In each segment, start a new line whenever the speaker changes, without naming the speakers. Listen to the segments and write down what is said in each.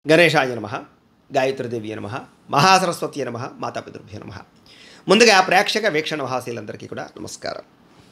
గణేశాయ నమ గాయత్రీదేవి నమ మహాసరస్వతి నమ మాతాపితృభ్య నమ ముందుగా ప్రేక్షక వీక్షణ మహాశీలందరికీ కూడా నమస్కారం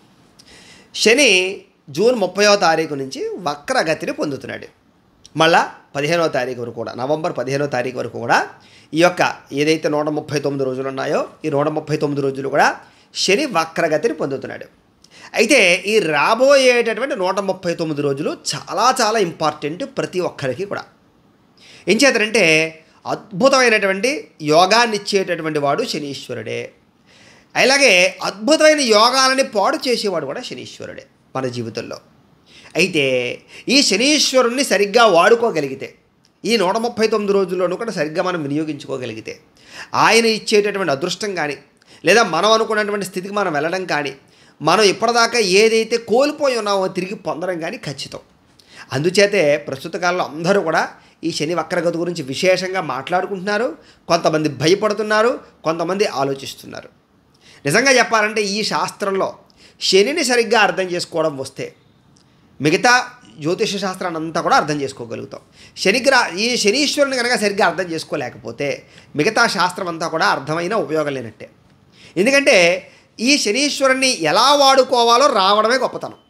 శని జూన్ ముప్పయో తారీఖు నుంచి వక్రగతిని పొందుతున్నాడు మళ్ళా పదిహేనో తారీఖు వరకు కూడా నవంబర్ పదిహేనో తారీఖు వరకు కూడా ఈ యొక్క ఏదైతే నూట ముప్పై తొమ్మిది రోజులు ఉన్నాయో ఈ నూట ముప్పై తొమ్మిది రోజులు కూడా శని వక్రగతిని పొందుతున్నాడు అయితే ఈ రాబోయేటటువంటి నూట ముప్పై తొమ్మిది రోజులు చాలా చాలా ఇంపార్టెంట్ ప్రతి ఒక్కరికి కూడా ఏం చేతనంటే అద్భుతమైనటువంటి యోగాన్ని ఇచ్చేటటువంటి వాడు శనీశ్వరుడే అలాగే అద్భుతమైన యోగాలని పాడు చేసేవాడు కూడా శనీశ్వరుడే మన జీవితంలో అయితే ఈ శనీశ్వరుణ్ణి సరిగ్గా వాడుకోగలిగితే ఈ నూట ముప్పై తొమ్మిది రోజుల్లోనూ కూడా సరిగ్గా మనం వినియోగించుకోగలిగితే ఆయన ఇచ్చేటటువంటి అదృష్టం కానీ లేదా మనం అనుకున్నటువంటి స్థితికి మనం వెళ్ళడం కానీ మనం ఇప్పటిదాకా ఏదైతే కోల్పోయి ఉన్నామో తిరిగి పొందడం కానీ ఖచ్చితం అందుచేతే ప్రస్తుత కాలంలో అందరూ కూడా ఈ శని వక్రగతి గురించి విశేషంగా మాట్లాడుకుంటున్నారు కొంతమంది భయపడుతున్నారు కొంతమంది ఆలోచిస్తున్నారు నిజంగా చెప్పాలంటే ఈ శాస్త్రంలో శనిని సరిగ్గా అర్థం చేసుకోవడం వస్తే మిగతా జ్యోతిష శాస్త్రాన్ని అంతా కూడా అర్థం చేసుకోగలుగుతాం శనిగ్రహ ఈ శనీశ్వరుని కనుక సరిగ్గా అర్థం చేసుకోలేకపోతే మిగతా శాస్త్రం అంతా కూడా అర్థమైన ఉపయోగం లేనట్టే ఎందుకంటే ఈ శనీశ్వరుణ్ణి ఎలా వాడుకోవాలో రావడమే గొప్పతనం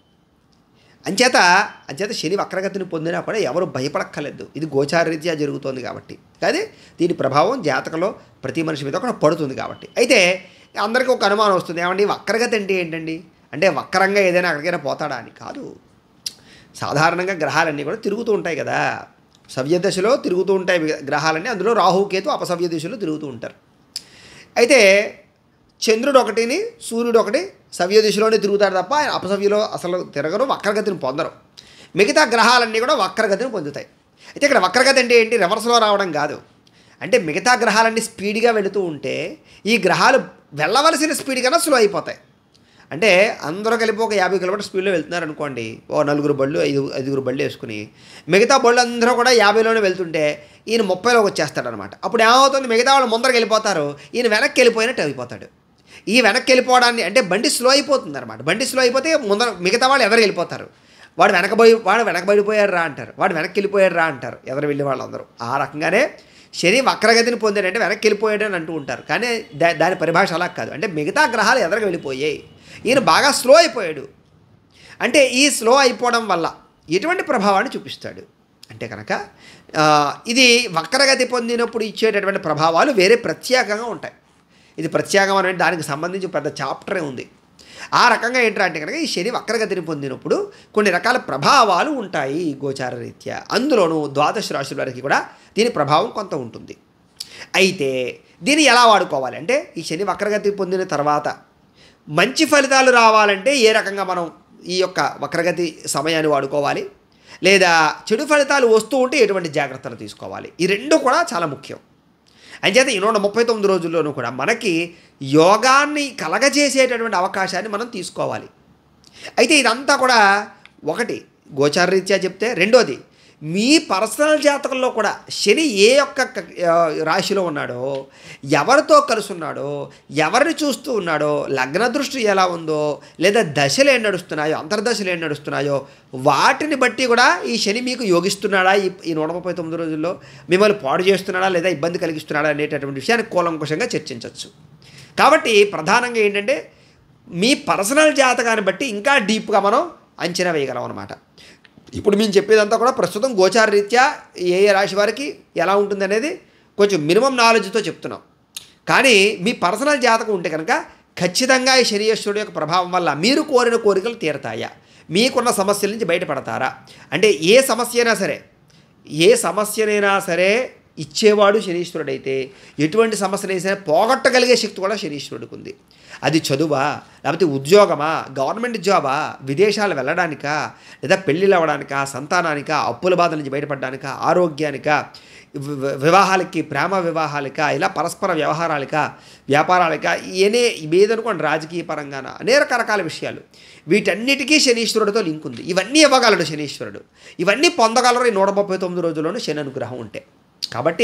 అంచేత అంచేత శని వక్రగతిని పొందినా కూడా ఎవరు భయపడక్కర్లేదు ఇది గోచారరీత్యా జరుగుతోంది కాబట్టి కానీ దీని ప్రభావం జాతకంలో ప్రతి మనిషి మీద కూడా పడుతుంది కాబట్టి అయితే అందరికీ ఒక అనుమానం వస్తుంది ఏమండి వక్రగతి అంటే ఏంటండి అంటే వక్రంగా ఏదైనా అక్కడికైనా పోతాడా అని కాదు సాధారణంగా గ్రహాలన్నీ కూడా తిరుగుతూ ఉంటాయి కదా సవ్య దశలో తిరుగుతూ ఉంటాయి గ్రహాలన్నీ అందులో రాహుకేతు అపసవ్య దిశలో తిరుగుతూ ఉంటారు అయితే చంద్రుడు ఒకటిని సూర్యుడు ఒకటి సవ్య దిశలోనే తిరుగుతాడు తప్ప ఆయన అపసవ్యలో అసలు తిరగరు వక్రగతిని పొందరు మిగతా గ్రహాలన్నీ కూడా వక్రగతిని పొందుతాయి అయితే ఇక్కడ వక్రగతి అంటే ఏంటి రివర్స్లో రావడం కాదు అంటే మిగతా గ్రహాలన్నీ స్పీడ్గా వెళుతూ ఉంటే ఈ గ్రహాలు వెళ్ళవలసిన స్పీడ్ కన్నా స్లో అయిపోతాయి అంటే అందరూ కలిపి ఒక యాభై కిలోమీటర్ స్పీడ్లో వెళ్తున్నారు అనుకోండి ఓ నలుగురు బళ్ళు ఐదు ఐదుగురు బళ్ళు వేసుకుని మిగతా బళ్ళు అందరూ కూడా యాభైలోనే వెళ్తుంటే ఈయన ముప్పైలోకి వచ్చేస్తాడనమాట అప్పుడు ఏమవుతుంది మిగతా వాళ్ళు ముందరకు వెళ్ళిపోతారు ఈయన వెనక్కి వెళ్ళిపోయినట్టు అయిపోతాడు ఈ వెనక్కి వెళ్ళిపోవడాన్ని అంటే బండి స్లో అయిపోతుంది అనమాట బండి స్లో అయిపోతే ముందర మిగతా వాళ్ళు ఎవరు వెళ్ళిపోతారు వాడు వెనకబోయి వాడు వెనకబడిపోయాడు రా అంటారు వాడు వెనక్కి వెళ్ళిపోయాడు రా అంటారు ఎవరు వెళ్ళే వాళ్ళందరూ ఆ రకంగానే శని వక్రగతిని పొందాడంటే వెనక్కి వెళ్ళిపోయాడు అని అంటూ ఉంటారు కానీ దా దాని పరిభాష అలా కాదు అంటే మిగతా గ్రహాలు ఎదరకు వెళ్ళిపోయాయి ఈయన బాగా స్లో అయిపోయాడు అంటే ఈ స్లో అయిపోవడం వల్ల ఎటువంటి ప్రభావాన్ని చూపిస్తాడు అంటే కనుక ఆ, ఇది వక్రగతి పొందినప్పుడు ఇచ్చేటటువంటి ప్రభావాలు వేరే ప్రత్యేకంగా ఉంటాయి ఇది ప్రత్యేకం అనే దానికి సంబంధించి పెద్ద చాప్టరే ఉంది ఆ రకంగా ఏంటంటే అంటే కనుక ఈ శని వక్రగతిని పొందినప్పుడు కొన్ని రకాల ప్రభావాలు ఉంటాయి ఈ గోచార రీత్యా అందులోనూ ద్వాదశ రాశుల వారికి కూడా దీని ప్రభావం కొంత ఉంటుంది అయితే దీన్ని ఎలా వాడుకోవాలి అంటే ఈ శని వక్రగతి పొందిన తర్వాత మంచి ఫలితాలు రావాలంటే ఏ రకంగా మనం ఈ యొక్క వక్రగతి సమయాన్ని వాడుకోవాలి లేదా చెడు ఫలితాలు వస్తూ ఉంటే ఎటువంటి జాగ్రత్తలు తీసుకోవాలి ఈ రెండు కూడా చాలా ముఖ్యం అంచేత ఈ నూట ముప్పై తొమ్మిది రోజుల్లోనూ కూడా మనకి యోగాన్ని కలగజేసేటటువంటి అవకాశాన్ని మనం తీసుకోవాలి అయితే ఇదంతా కూడా ఒకటి గోచార రీత్యా చెప్తే రెండోది మీ పర్సనల్ జాతకంలో కూడా శని ఏ యొక్క క- ఆ, రాశిలో ఉన్నాడో ఎవరితో కలిసి ఉన్నాడో ఎవరిని చూస్తూ ఉన్నాడో లగ్న దృష్టి ఎలా ఉందో లేదా దశలు ఏం నడుస్తున్నాయో అంతర్దశలు ఏం నడుస్తున్నాయో వాటిని బట్టి కూడా ఈ శని మీకు యోగిస్తున్నాడా ఈ ఈ నూట ముప్పై తొమ్మిది రోజుల్లో మిమ్మల్ని పాడు చేస్తున్నాడా లేదా ఇబ్బంది కలిగిస్తున్నాడా అనేటటువంటి విషయాన్ని కూలంకుషంగా చర్చించవచ్చు కాబట్టి ప్రధానంగా ఏంటంటే మీ పర్సనల్ జాతకాన్ని బట్టి ఇంకా డీప్గా మనం అంచనా వేయగలం అనమాట ఇప్పుడు మేము చెప్పేదంతా కూడా ప్రస్తుతం గోచార రీత్యా ఏ ఏ రాశి వారికి ఎలా ఉంటుంది అనేది కొంచెం మినిమం నాలెడ్జ్తో చెప్తున్నాం కానీ మీ పర్సనల్ జాతకం ఉంటే కనుక ఖచ్చితంగా ఈ శనీశ్వరుడు యొక్క ప్రభావం వల్ల మీరు కోరిన కోరికలు తీరతాయా మీకున్న సమస్యల నుంచి బయటపడతారా అంటే ఏ సమస్య అయినా సరే ఏ సమస్యనైనా సరే ఇచ్చేవాడు శనీశ్వరుడైతే ఎటువంటి సమస్యనైనా సరే పోగొట్టగలిగే శక్తి కూడా శనీశ్వరుడికి ఉంది అది చదువా లేకపోతే ఉద్యోగమా గవర్నమెంట్ జాబా విదేశాలు వెళ్ళడానికా లేదా పెళ్ళిళ్ళు అవ్వడానికా సంతానానికా అప్పుల బాధ నుంచి బయటపడడానికా ఆరోగ్యానికా వి- వి- వివాహాలకి ప్రేమ వివాహాలకా ఇలా పరస్పర వ్యవహారాలకా వ్యాపారాలకా ఏనే ఏదనుకోండి రాజకీయ పరంగాన అనేక రకాల విషయాలు వీటన్నిటికీ శనీశ్వరుడితో లింక్ ఉంది ఇవన్నీ ఇవ్వగలడు శనీశ్వరుడు ఇవన్నీ పొందగలరు ఈ నూట ముప్పై తొమ్మిది రోజుల్లోనూ శని అనుగ్రహం ఉంటే కాబట్టి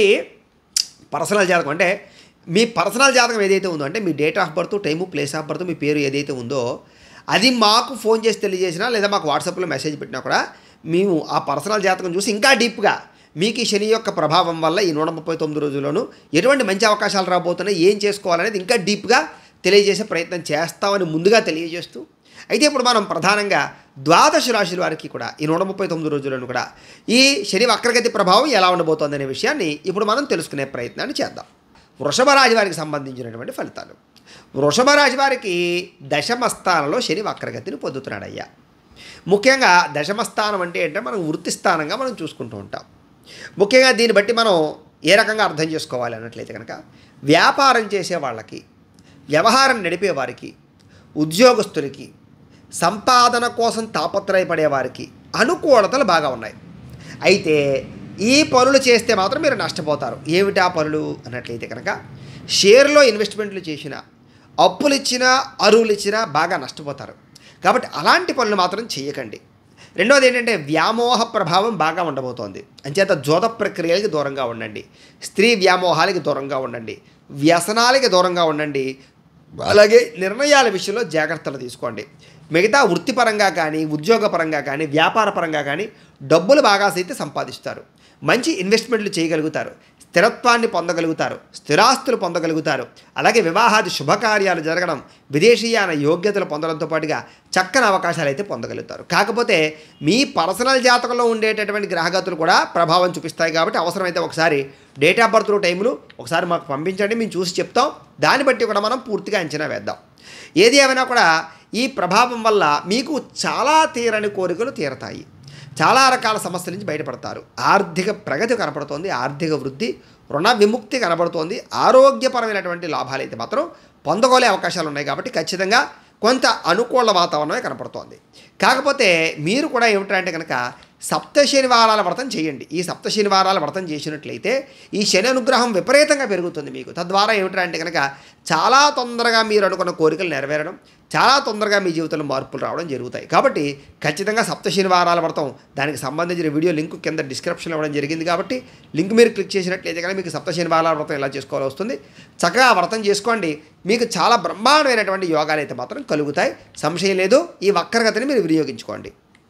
పర్సనల్ జాతకం అంటే మీ పర్సనల్ జాతకం ఏదైతే ఉందో అంటే మీ date of birth time place of birth మీ పేరు ఏదైతే ఉందో అది మాకు ఫోన్ చేసి తెలియజేసినా లేదా మాకు వాట్సాప్లో మెసేజ్ పెట్టినా కూడా మేము ఆ పర్సనల్ జాతకం చూసి ఇంకా డీప్గా మీకు ఈ శని యొక్క ప్రభావం వల్ల ఈ నూట ముప్పై తొమ్మిది రోజుల్లోనూ ఎటువంటి మంచి అవకాశాలు రాబోతున్నాయి ఏం చేసుకోవాలనేది ఇంకా డీప్గా తెలియజేసే ప్రయత్నం చేస్తామని ముందుగా తెలియజేస్తూ అయితే ఇప్పుడు మనం ప్రధానంగా ద్వాదశ రాశుల వారికి కూడా ఈ నూట ముప్పై తొమ్మిది రోజులను కూడా ఈ శని వక్రగతి ప్రభావం ఎలా ఉండబోతోంది అనే విషయాన్ని ఇప్పుడు మనం తెలుసుకునే ప్రయత్నాన్ని చేద్దాం వృషభ రాశి వారికి సంబంధించినటువంటి ఫలితాలు వృషభ రాశి వారికి దశమ స్థానంలో శని వక్రగతిని పొందుతున్నాడయ్యా ముఖ్యంగా దశమ స్థానం అంటే ఏంటంటే మనం వృత్తి స్థానంగా మనం చూసుకుంటూ ఉంటాం ముఖ్యంగా దీన్ని బట్టి మనం ఏ రకంగా అర్థం చేసుకోవాలి అన్నట్లయితే కనుక వ్యాపారం చేసే వాళ్ళకి వ్యవహారం నడిపే వారికి ఉద్యోగస్తులకి సంపాదన కోసం తాపత్రయపడే వారికి అనుకూలతలు బాగా ఉన్నాయి అయితే ఈ పనులు చేస్తే మాత్రం మీరు నష్టపోతారు ఏమిటా పనులు అన్నట్లయితే కనుక షేర్లో ఇన్వెస్ట్మెంట్లు చేసిన అప్పులు ఇచ్చినా అరువులు ఇచ్చినా బాగా నష్టపోతారు కాబట్టి అలాంటి పనులు మాత్రం చేయకండి రెండవది ఏంటంటే వ్యామోహ ప్రభావం బాగా ఉండబోతోంది అంచేత జోత ప్రక్రియలకి దూరంగా ఉండండి స్త్రీ వ్యామోహాలకి దూరంగా ఉండండి వ్యసనాలకి దూరంగా ఉండండి అలాగే నిర్ణయాల విషయంలో జాగ్రత్తలు తీసుకోండి మిగతా వృత్తిపరంగా కానీ ఉద్యోగపరంగా కానీ వ్యాపార పరంగా కానీ డబ్బులు బాగా అయితే సంపాదిస్తారు మంచి ఇన్వెస్ట్మెంట్లు చేయగలుగుతారు స్థిరత్వాన్ని పొందగలుగుతారు స్థిరాస్తులు పొందగలుగుతారు అలాగే వివాహాది శుభకార్యాలు జరగడం విదేశీయాన యోగ్యతలు పొందడంతో పాటుగా చక్కని అవకాశాలు అయితే పొందగలుగుతారు కాకపోతే మీ పర్సనల్ జాతకంలో ఉండేటటువంటి గ్రహగతులు కూడా ప్రభావం చూపిస్తాయి కాబట్టి అవసరమైతే ఒకసారి డేట్ ఆఫ్ బర్త్ టైములు ఒకసారి మాకు పంపించండి మేము చూసి చెప్తాం దాన్ని బట్టి కూడా మనం పూర్తిగా అంచనా వేద్దాం ఏది ఏమైనా కూడా ఈ ప్రభావం వల్ల మీకు చాలా తీరని కోరికలు తీరతాయి చాలా రకాల సమస్యల నుంచి బయటపడతారు ఆర్థిక ప్రగతి కనపడుతోంది ఆర్థిక వృద్ధి రుణ విముక్తి కనబడుతోంది ఆరోగ్యపరమైనటువంటి లాభాలు అయితే మాత్రం పొందగోలే అవకాశాలు ఉన్నాయి కాబట్టి ఖచ్చితంగా కొంత అనుకూల వాతావరణమే కనపడుతోంది కాకపోతే మీరు కూడా ఏమిటంటే కనుక సప్త శనివారాల వ్రతం చేయండి ఈ సప్త శనివారాల వ్రతం చేసినట్లయితే ఈ శని అనుగ్రహం విపరీతంగా పెరుగుతుంది మీకు తద్వారా ఏమిటంటే కనుక చాలా తొందరగా మీరు అనుకున్న కోరికలు నెరవేరడం చాలా తొందరగా మీ జీవితంలో మార్పులు రావడం జరుగుతాయి కాబట్టి ఖచ్చితంగా సప్త శనివారాల వ్రతం దానికి సంబంధించిన వీడియో లింక్ కింద డిస్క్రిప్షన్లో ఇవ్వడం జరిగింది కాబట్టి లింక్ మీరు క్లిక్ చేసినట్లయితే కనుక మీకు సప్త శనివారాల వ్రతం ఎలా చేసుకోవాలో వస్తుంది చక్కగా ఆ వ్రతం చేసుకోండి మీకు చాలా బ్రహ్మాండమైనటువంటి యోగాలు అయితే మాత్రం కలుగుతాయి సంశయం లేదు ఈ వక్రగతిని మీరు వినియోగించుకోండి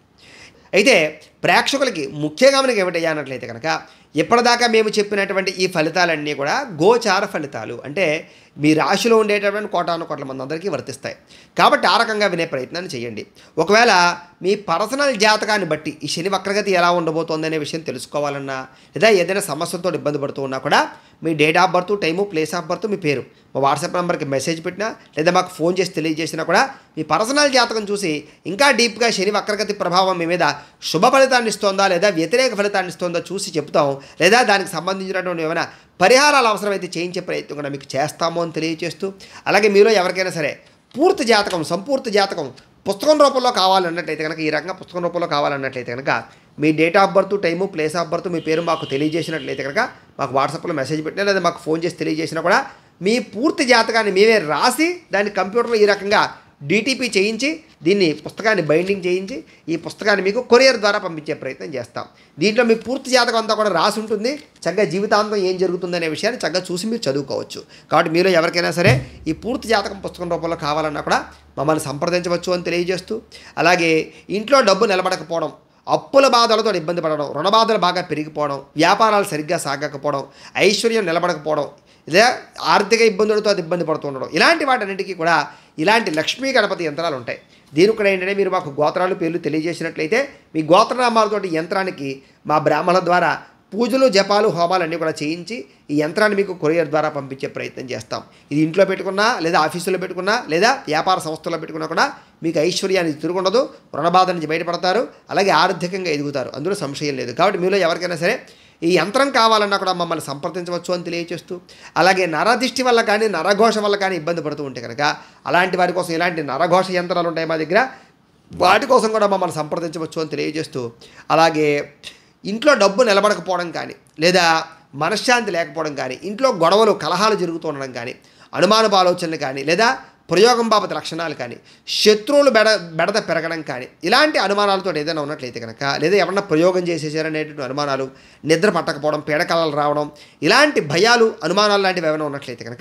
అయితే ప్రేక్షకులకి ముఖ్యంగా మనకి ఏమిటయ్యా అన్నట్లయితే కనుక ఇప్పటిదాకా మేము చెప్పినటువంటి ఈ ఫలితాలన్నీ కూడా గోచార ఫలితాలు అంటే మీ రాశిలో ఉండేటటువంటి కోటాను కోట్ల మంది అందరికీ వర్తిస్తాయి కాబట్టి ఆ రకంగా వినే ప్రయత్నాన్ని చేయండి ఒకవేళ మీ పర్సనల్ జాతకాన్ని బట్టి ఈ శని వక్రగతి ఎలా ఉండబోతోంది అనే విషయం తెలుసుకోవాలన్నా లేదా ఏదైనా సమస్యలతో ఇబ్బంది పడుతూ ఉన్నా కూడా మీ date of birth time place of birth మీ పేరు మా వాట్సాప్ నెంబర్కి మెసేజ్ పెట్టినా లేదా మాకు ఫోన్ చేసి తెలియజేసినా కూడా మీ పర్సనల్ జాతకం చూసి ఇంకా డీప్గా శని వక్రగతి ప్రభావం మీ మీద శుభ ఫలితాన్ని ఇస్తోందా లేదా వ్యతిరేక ఫలితాన్ని ఇస్తోందా చూసి చెప్తాం లేదా దానికి సంబంధించినటువంటి ఏమైనా పరిహారాలు అవసరమైతే చేయించే ప్రయత్నం కూడా మీకు చేస్తాము అని తెలియజేస్తూ అలాగే మీలో ఎవరికైనా సరే పూర్తి జాతకం సంపూర్తి జాతకం పుస్తకం రూపంలో కావాలన్నట్లయితే కనుక ఈ రకంగా పుస్తకం రూపంలో కావాలన్నట్లయితే కనుక మీ date of birth time place of birth మీ పేరు మాకు తెలియజేసినట్లయితే కనుక మాకు వాట్సాప్లో మెసేజ్ పెట్టినా లేదా మాకు ఫోన్ చేసి తెలియజేసినా కూడా మీ పూర్తి జాతకాన్ని మేమే రాసి దాన్ని కంప్యూటర్లో ఈ రకంగా డిటిపి చేయించి దీన్ని పుస్తకాన్ని బైండింగ్ చేయించి ఈ పుస్తకాన్ని మీకు కొరియర్ ద్వారా పంపించే ప్రయత్నం చేస్తాం దీంట్లో మీ పూర్తి జాతకం అంతా కూడా రాసి ఉంటుంది చక్కగా జీవితాంతం ఏం జరుగుతుందనే విషయాన్ని చక్కగా చూసి మీరు చదువుకోవచ్చు కాబట్టి మీరు ఎవరికైనా సరే ఈ పూర్తి జాతకం పుస్తకం రూపంలో కావాలన్నా కూడా మమ్మల్ని సంప్రదించవచ్చు అని తెలియజేస్తూ అలాగే ఇంట్లో డబ్బు నిలబడకపోవడం అప్పుల బాధలతో ఇబ్బంది పడడం రుణ బాధలు బాగా పెరిగిపోవడం వ్యాపారాలు సరిగ్గా సాగకపోవడం ఐశ్వర్యం నిలబడకపోవడం లేదా ఆర్థిక ఇబ్బందులతో అది ఇబ్బంది పడుతూ ఉండడం ఇలాంటి వాటన్నిటికీ కూడా ఇలాంటి లక్ష్మీ గణపతి యంత్రాలు ఉంటాయి దీని కూడా ఏంటంటే మీరు మాకు గోత్రాలు పేర్లు తెలియజేసినట్లయితే మీ గోత్రనామాలతోటి యంత్రానికి మా బ్రాహ్మణుల ద్వారా పూజలు జపాలు హోమాలు అన్నీ కూడా చేయించి ఈ యంత్రాన్ని మీకు కొరియర్ ద్వారా పంపించే ప్రయత్నం చేస్తాం ఇది ఇంట్లో పెట్టుకున్నా లేదా ఆఫీసులో పెట్టుకున్నా లేదా వ్యాపార సంస్థల్లో పెట్టుకున్నా కూడా మీకు ఐశ్వర్యాన్ని తిరుగుండదు రుణబాధ నుంచి బయటపడతారు అలాగే ఆర్థికంగా ఎదుగుతారు అందులో సంశయం లేదు కాబట్టి మీలో ఎవరికైనా సరే ఈ యంత్రం కావాలన్నా కూడా మమ్మల్ని సంప్రదించవచ్చు అని తెలియచేస్తూ అలాగే నరదిష్టి వల్ల కానీ నరఘోష వల్ల కానీ ఇబ్బంది పడుతూ ఉంటే కనుక అలాంటి వారి కోసం ఇలాంటి నరఘోష యంత్రాలు ఉంటాయి మా దగ్గర వాటి కోసం కూడా మమ్మల్ని సంప్రదించవచ్చు అని తెలియజేస్తూ అలాగే ఇంట్లో డబ్బు నిలబడకపోవడం కానీ లేదా మనశ్శాంతి లేకపోవడం కానీ ఇంట్లో గొడవలు కలహాలు జరుగుతూ ఉండడం కానీ అనుమానపు ఆలోచనలు కానీ లేదా ప్రయోగం బాబత లక్షణాలు కానీ శత్రువులు బెడ బెడద పెరగడం కానీ ఇలాంటి అనుమానాలతో ఏదైనా ఉన్నట్లయితే కనుక లేదా ఎవరన్నా ప్రయోగం చేసేసారనేటువంటి అనుమానాలు నిద్ర పట్టకపోవడం పీడకలలు రావడం ఇలాంటి భయాలు అనుమానాలు లాంటివి ఏమైనా ఉన్నట్లయితే కనుక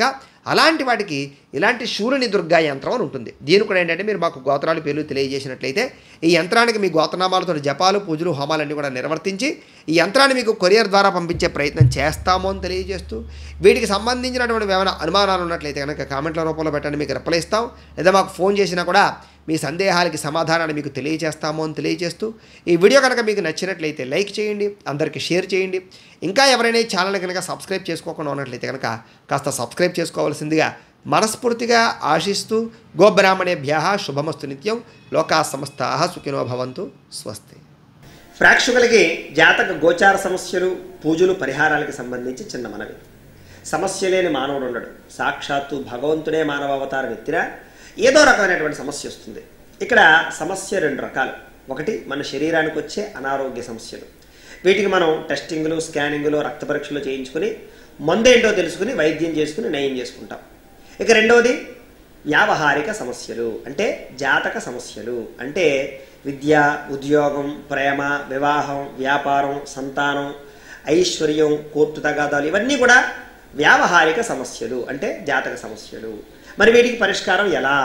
అలాంటి వాటికి ఇలాంటి శూరుని దుర్గా యంత్రం అని ఉంటుంది దీని కూడా ఏంటంటే మీరు మాకు గోత్రాలు పేర్లు తెలియజేసినట్లయితే ఈ యంత్రానికి మీ గోత్రనామాలతో జపాలు పూజలు హోమాలన్నీ కూడా నిర్వర్తించి ఈ యంత్రాన్ని మీకు కొరియర్ ద్వారా పంపించే ప్రయత్నం చేస్తాము అని తెలియజేస్తూ వీటికి సంబంధించినటువంటి ఏమైనా అనుమానాలు ఉన్నట్లయితే కనుక కామెంట్ల రూపంలో పెట్టండి మీకు రిప్లై ఇస్తాం లేదా మాకు ఫోన్ చేసినా కూడా మీ సందేహాలకి సమాధానాన్ని మీకు తెలియజేస్తాము అని తెలియజేస్తూ ఈ వీడియో కనుక మీకు నచ్చినట్లయితే లైక్ చేయండి అందరికీ షేర్ చేయండి ఇంకా ఎవరైనా ఈ ఛానల్ కనుక సబ్స్క్రైబ్ చేసుకోకుండా ఉన్నట్లయితే కనుక కాస్త సబ్స్క్రైబ్ చేసుకోవాల్సిందిగా మనస్ఫూర్తిగా ఆశిస్తూ గోబ్రాహ్మణేభ్య శుభమస్తు నిత్యం లోకా సమస్తా సుఖినో భవంతు స్వస్తి ప్రేక్షకులకి జాతక గోచార సమస్యలు పూజలు పరిహారాలకు సంబంధించి చిన్న మనవి సమస్య లేని మానవుడు ఉండడు సాక్షాత్తు భగవంతుడే మానవ అవతారం ఎత్తినా ఏదో రకమైనటువంటి సమస్య వస్తుంది ఇక్కడ సమస్య రెండు రకాలు ఒకటి మన శరీరానికి వచ్చే అనారోగ్య సమస్యలు వీటికి మనం టెస్టింగ్లు స్కానింగ్లు రక్త పరీక్షలు చేయించుకుని మందేంటో తెలుసుకుని వైద్యం చేసుకుని నయం చేసుకుంటాం ఇక రెండవది వ్యావహారిక సమస్యలు అంటే జాతక సమస్యలు అంటే విద్య ఉద్యోగం ప్రేమ వివాహం వ్యాపారం సంతానం ఐశ్వర్యం కోర్టు తగాదాలు ఇవన్నీ కూడా వ్యావహారిక సమస్యలు అంటే జాతక సమస్యలు మరి వీటికి పరిష్కారం ఎలా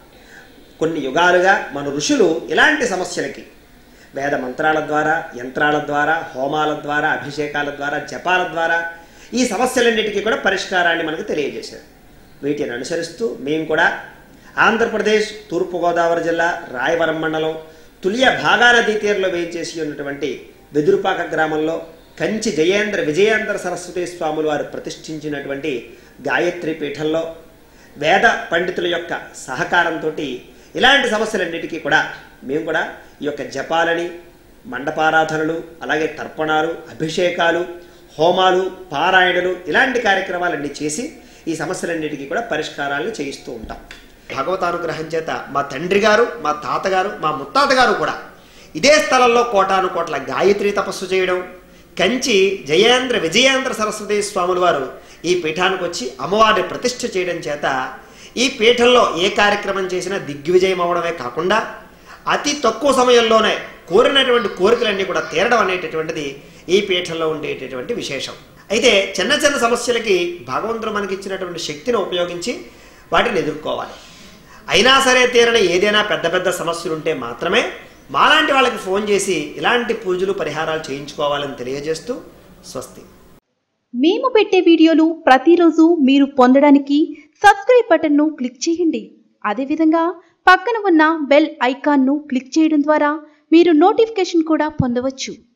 కొన్ని యుగాలుగా మన ఋషులు ఇలాంటి సమస్యలకి వేద మంత్రాల ద్వారా యంత్రాల ద్వారా హోమాల ద్వారా అభిషేకాల ద్వారా జపాల ద్వారా ఈ సమస్యలన్నిటికీ కూడా పరిష్కారాన్ని మనకు తెలియజేశారు వీటిని అనుసరిస్తూ మేము కూడా ఆంధ్రప్రదేశ్ తూర్పుగోదావరి జిల్లా రాయవరం మండలం తులియ భాగా నదీ తీరంలో వేయించేసి ఉన్నటువంటి వెదురుపాక గ్రామంలో కంచి జయేంద్ర విజయేంద్ర సరస్వతి స్వాములు వారు ప్రతిష్ఠించినటువంటి గాయత్రి పీఠంలో వేద పండితుల యొక్క సహకారంతో ఇలాంటి సమస్యలన్నిటికీ కూడా మేము కూడా ఈ యొక్క జపాలని మండపారాధనలు అలాగే తర్పణాలు అభిషేకాలు హోమాలు పారాయణలు ఇలాంటి కార్యక్రమాలన్నీ చేసి ఈ సమస్యలన్నిటికీ కూడా పరిష్కారాలను చేయిస్తూ ఉంటాం భగవతానుగ్రహం చేత మా తండ్రి గారు మా తాతగారు మా ముత్తాత గారు కూడా ఇదే స్థలంలో కోటాను కోట్ల గాయత్రి తపస్సు చేయడం కంచి జయేంద్ర విజయేంద్ర సరస్వతి స్వాముల వారు ఈ పీఠానికి వచ్చి అమ్మవారిని ప్రతిష్ఠ చేయడం చేత ఈ పీఠంలో ఏ కార్యక్రమం చేసినా దిగ్విజయం అవడమే కాకుండా అతి తక్కువ సమయంలోనే కోరినటువంటి కోరికలన్నీ కూడా తీరడం అనేటటువంటిది ఈ పీఠంలో ఉండేటటువంటి విశేషం అయితే చిన్న చిన్న సమస్యలకి భగవంతుడు మనకి ఇచ్చినటువంటి శక్తిని ఉపయోగించి వాటిని ఎదుర్కోవాలి అయినా సరే తీరని ఏదైనా పెద్ద పెద్ద సమస్యలు ఉంటే మాత్రమే మాలాంటి వాళ్ళకి ఫోన్ చేసి ఇలాంటి పూజలు పరిహారాలు చేయించుకోవాలని తెలియజేస్తూ స్వస్తి
మేము పెట్టే వీడియోలు ప్రతిరోజు మీరు పొందడానికి సబ్స్క్రైబ్ బటన్ను క్లిక్ చేయండి అదేవిధంగా పక్కన ఉన్న బెల్ ఐకాన్ను క్లిక్ చేయడం ద్వారా మీరు నోటిఫికేషన్ కూడా పొందవచ్చు